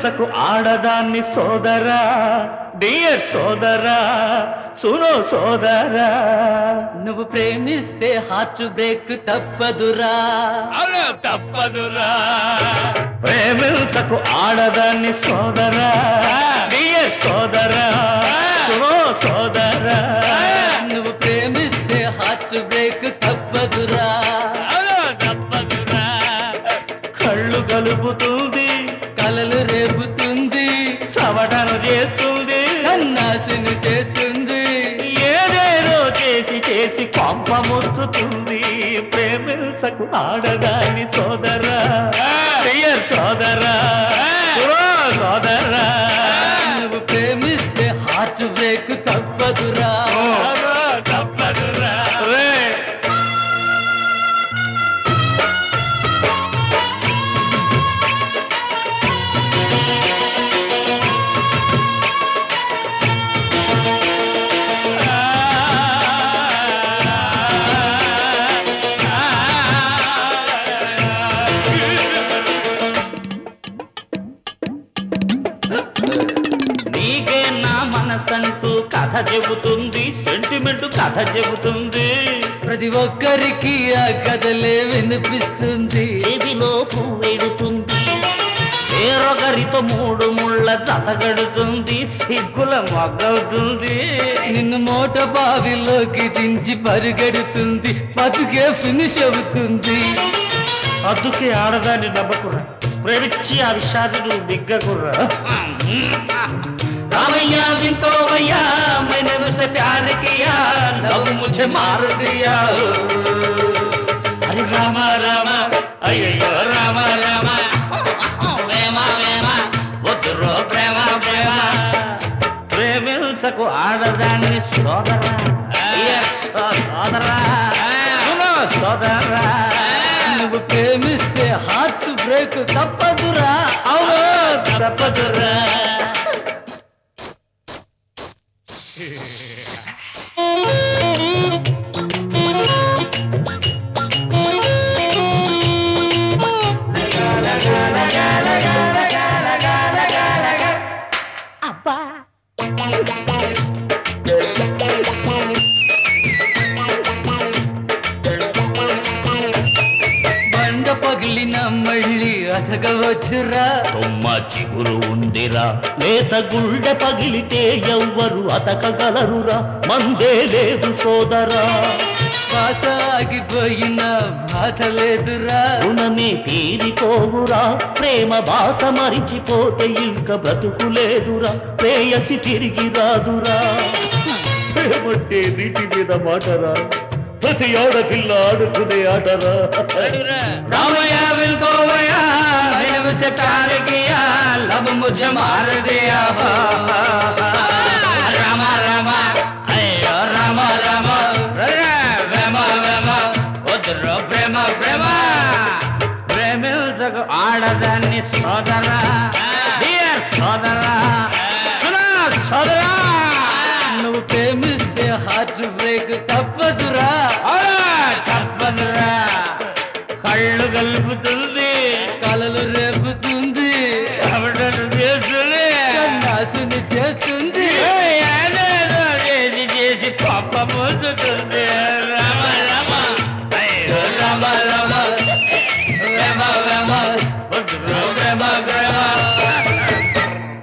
ప్రేమించకు ఆడదాన్ని సోదరా డియర్ సోదరా సునో సోదరా నువ్వు ప్రేమిస్తే హార్ట్ బ్రేక్ తప్పదురా అలా తప్పదురా ప్రేమించకు ఆడదాన్ని సోదరా డియర్ సోదరా సునో సోదరా నువ్వు ప్రేమిస్తే హార్ట్ బ్రేక్ తప్పదురా అలా తప్పదురా కళ్ళు కలుపుతుంది కలలు రేపుతుంది సవటను చేస్తుంది సన్నాసిని చేస్తుంది ఏదేదో చేసి చేసి కొంప ముచ్చుతుంది ప్రేమించకు ఆడదాని సోదరా డియర్ సోదరా సునో సోదరా నువ్వు ప్రేమిస్తే హార్ట్ బ్రేక్ తప్పదురా తప్పదురా రే నీకే నా మనసంటూ కథ చెబుతుంది సెంటిమెంట్ కథ చెబుతుంది ప్రతి ఒక్కరికి ఆ కథలే వినిపిస్తుంది చెవిలో పువ్వెడుతుంది వేరొకరితో మూడు ముళ్ళ జతగడుతుంది సిగ్గుల మొగ్గవుతుంది నిన్ను మోట బావిలోకి దించి పరిగెడుతుంది బతుకే ఫినిష్ అవుతుంది అందుకే ఆడదాన్ని నమ్మకురా ప్రేమించి ఆ విషయాన్ని నువ్వు దిగ్గకుర్రా రామయ్య వింటోవయ్యా मैंने उसे प्यार किया लव मुझे मार दिया హరి రామ రామ అయ్యయ్యో రామ రామ ప్రేమ ప్రేమ వద్దురో ప్రేమ ప్రేమ ప్రేమించకు ఆడదాన్ని సోదరా Yes, సోదరా సునో సోదరా నువ్వు ప్రేమిస్తే హార్ట్ బ్రేక్ తప్పదురా అవును తప్పదురా బండ పగిలిన మళ్ళీ అతగవచ్చురా కొమ్మ చిగురు ఉందిరా లేత గుండె పగిలితే ఎవ్వరు అతకగలరురా మందే లేదు సోదరా శ్వాస ఆగిపోయిన బాధ లేదురా రుణమే తీరిపోవురా ప్రేమ బాస మరిచిపోతే ఇంక బ్రతుకు లేదురా ప్రేయసి తిరిగి రాదురా ప్రేమంటే నీటి మీద మాటరా ప్రతి ఆడపిల్ల ఆడుకునే ఆటరా రామయ్య విల్కోవయ్యా मैंने उसे प्यार किया लब मुझे मार दिया రామ రామ అయ్యో రామ రామ ప్రేమ ప్రేమ వద్దురో ప్రేమ ప్రేమ ప్రేమించకు ఆడదాన్ని సోదరా డియర్ సోదరా సునా సోదరా నువ్వు ప్రేమిస్తే హార్ట్ బ్రేక్ తప్పదురా తప్పదురా కళ్ళు కలుపుతుంది కలలు రేపుతుంది చెమటలు చేస్తుంది సన్నాసిని చేస్తుంది